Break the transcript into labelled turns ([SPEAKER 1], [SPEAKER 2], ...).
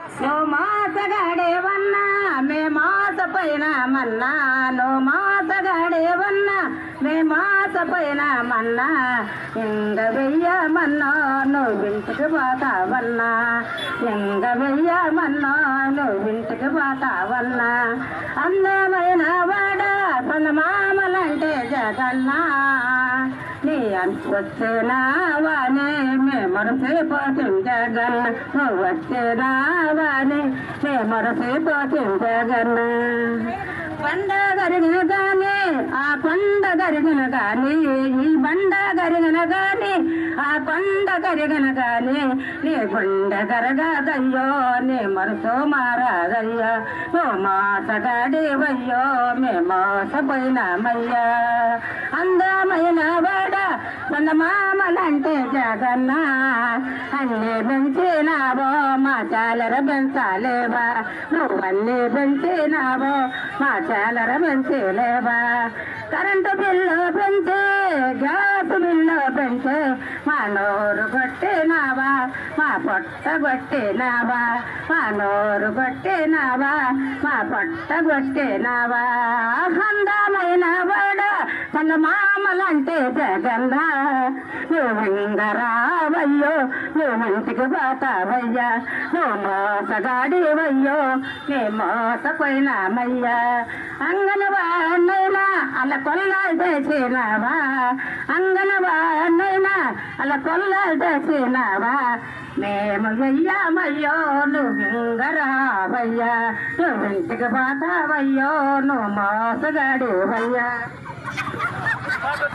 [SPEAKER 1] నువ్వు మోసగాడేవన్నా మే మోసపోయిన మన్నా నువ్వు మోసగాడేవన్నా మే మోసపోయిన మన్నా ఇంగ వెయ్యమన్నా నువ్వు ఇంటికి పోతావన్నా ఇంగ వెయ్యమన్నా నువ్వు ఇంటికి పోతావన్నా అందమైన వాడ తన మామలంటే జగన్నా నీ వచ్చేనావాని మే మరసిపోతుంది జగన్ నువ్వు వచ్చేనావాని మే మరసిపోతుంది జగన్ బండ గరిగిన గాని ఆ కొండ గరిగిన గాని ఈ బండ గరిగిన గాని ఆ కొండ గరిగిన గాని నీ గుండ గరగదయ్యో నీ మనసు మారాదయ్యా నువ్వు మోసగాడివయ్యో మే మోసపోయినామయ్యా అందమైన వాడ తన మామలంటే జగన్న అన్ని పెంచినావో మా చాలర పెంచాలేవా నువ్వన్నీ పెంచినావో మా చాలర పెంచలేవా కరెంటు బిల్లు పెంచి గ్యాస్ బిల్లు పెంచి మా నోరు కొట్టినావా మా పొట్ట కొట్టినావా మా నోరు కొట్టినావా మా పొట్ట కొట్టినావా అందమైన వాడ తన మామలంటే జగన్న నువ్వు ఇంగరావయ్యో నువ్వు ఇంటికి పోతావయ్యా నువ్వు మోసగాడివయ్యో నీ మోసపోయినామయ్యా అంగనవాడినైనా అలా కొల్లాలు చేసినావా అంగనవాడినైనా అలా కొల్లాలు చేసినావా మేము వెయ్యామయ్యో నువ్వు ఇంగరావయ్యా నువ్వు ఇంటికి పోతావయ్యో నువ్వు మోసగాడివయ్యా